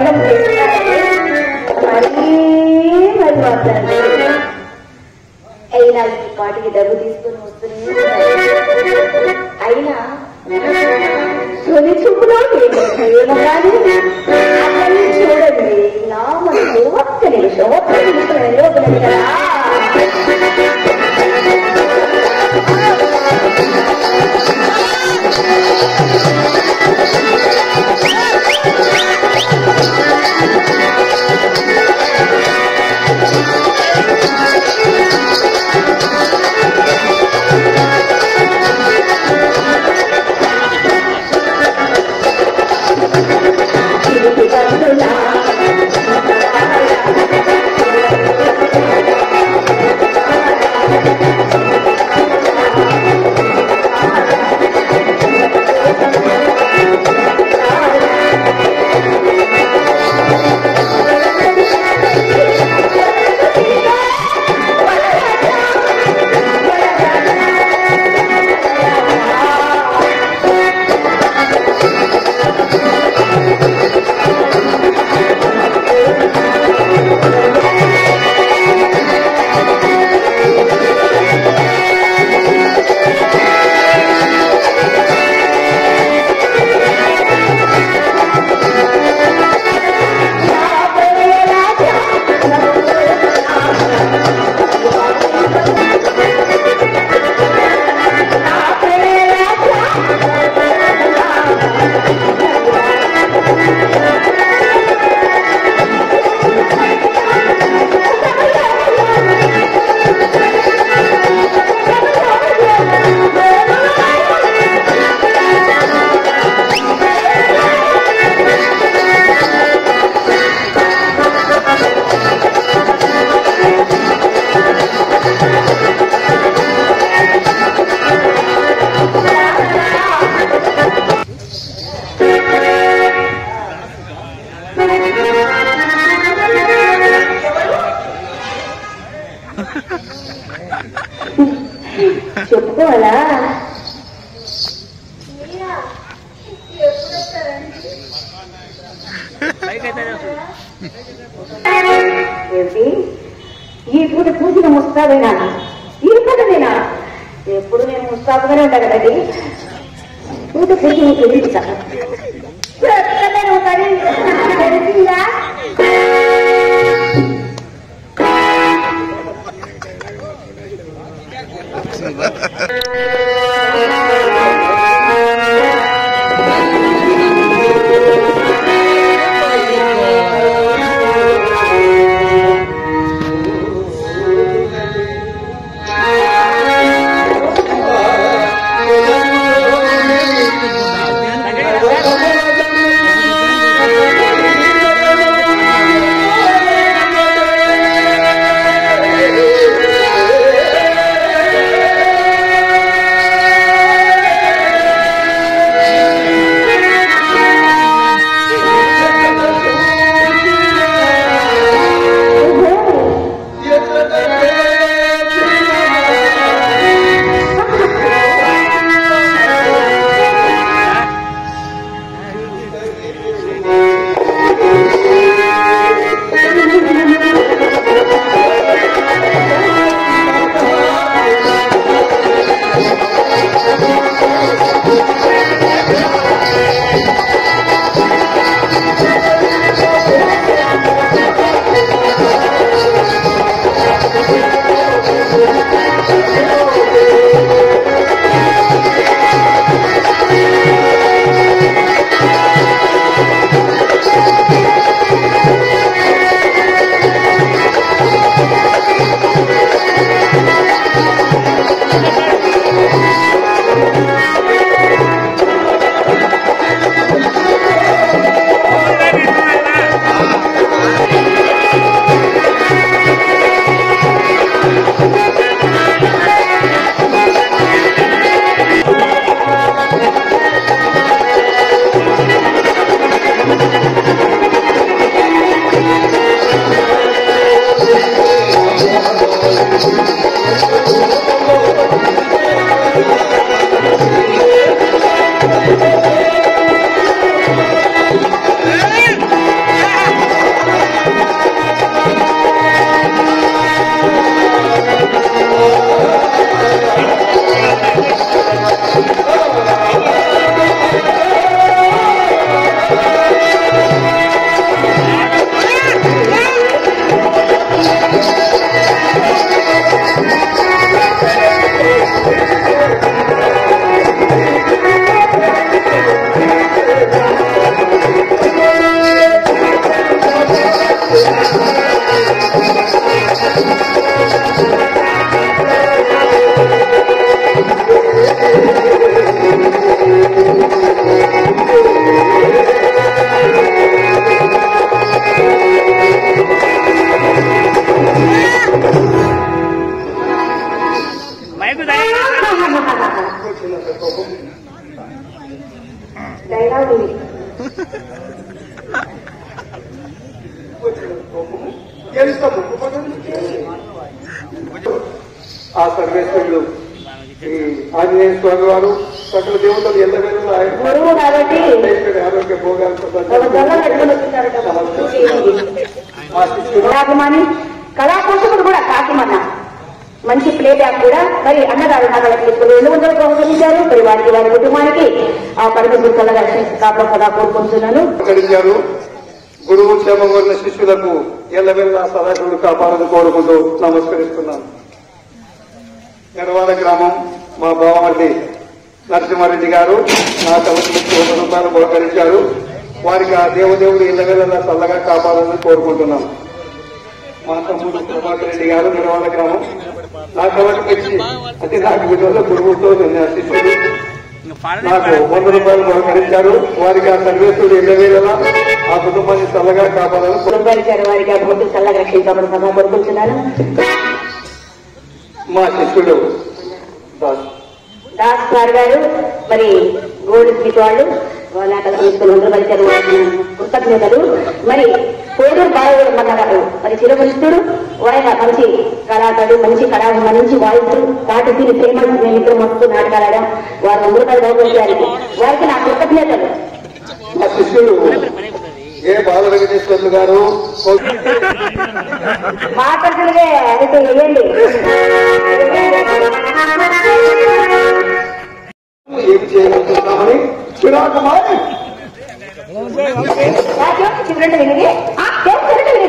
సంబంధం చేస్తానంటే మరీ మరి మాట్లాడండి అయినా ఈ పాటికి డబ్బు తీసుకొని వస్తూనే ఉన్నాడు. అయినా తొలి చూపులో ఏమో కానీ అతన్ని చూడండి నా మనసు ఒక్క నిమిషం ఒక్క నిమిషం లోపల కదా చిలిపి కన్నులా చెప్పుకోవాలా ఏమిటి ఈ పూట పూసిన ముస్తాబేనా ఈ పూటనేనా ఎప్పుడు నేను ముస్తాబుగానే ఉంటా కదండి పూట పూసి నీకు ఎదురు సార్ తెలిసిందా ఆ ఆ సర్వేశ్వరుడు ఈ ఆంజనేయ స్వామి వారు సకల దేవతలు ఎల్లవేళ ఆయన గురువు కాబట్టి సర్వేశ్వరుడి ఆరోగ్య భోగాలు ఒక దొంగ పెట్టుకుని వచ్చినారట మా శిష్యుడు కళాభిమాని కళాపోషకుడు కూడా కాకిమన్న మంచి ప్లే బ్యాక్ కూడా మరి అన్నగారు నగలకు తీసుకుని రెండు వందలు ప్రోత్సహించారు మరి వారికి వారి కుటుంబానికి ఆ పరమేశ్వరు కళగా కాపడం కదా కోరుకుంటున్నాను సహకరించారు గురువు క్షేమం కోరిన శిష్యులకు ఎల్లవెల్ల సదాశివుడు కాపాడని కోరుకుంటూ నమస్కరిస్తున్నాను ఎడవాడ గ్రామం మా బావమల్లి నరసింహారెడ్డి గారు నా తలకి వంద రూపాయలు బహుకరించారు వారికి ఆ దేవదేవుడు ఇళ్ళవెల్ల చల్లగా కాపాడాలని కోరుకుంటున్నాను మా తమ్ముడు ప్రభాకర్ రెడ్డి గారు నిర్వాణ గ్రామం నా కళకు పెంచి అంటే నాకు విలువలో గురువుతో నా శిష్యుడు నాకు వంద రూపాయలు బహుకరించారు వారికి ఆ సర్వేశ్వరుడు ఇళ్ళవేళలా ఆ కుటుంబాన్ని చల్లగా కాపాడాలని కోరు- పురస్కరించారు వారికి ఆ భక్తులు చల్లగా రక్షించమని సభ కోరుకుంటున్నాను మా శిష్యుడు దాస్ దాస్ సార్ గారు మరి గోల్డ్ స్మిత్ వాళ్ళు వాళ్ళ అక్కడ తీసుకుని ఉండవలసిన వారికి కృతజ్ఞతలు మరి కోడూరు బాలవీరమ్మ గారు మరి చిరపరిస్తుడు ఆయన మంచి కళాకారుడు మంచి కళా మంచి వాయిస్ పాటి తిని ప్రేమ నిమిత్తం మస్తు నాటకాడడం వారు అందరూ గౌరవించారు వారికి నా కృతజ్ఞతలు మా శిష్యుడు ఏ బాల వెంకటేశ్వర్లు గారు మాట్లాడుతుండే అయితే వేయండి ఏమి చేయగలుగుతున్నామని చిరాకు మారి చివరంటే వినిగి చేస్తున్నట్టు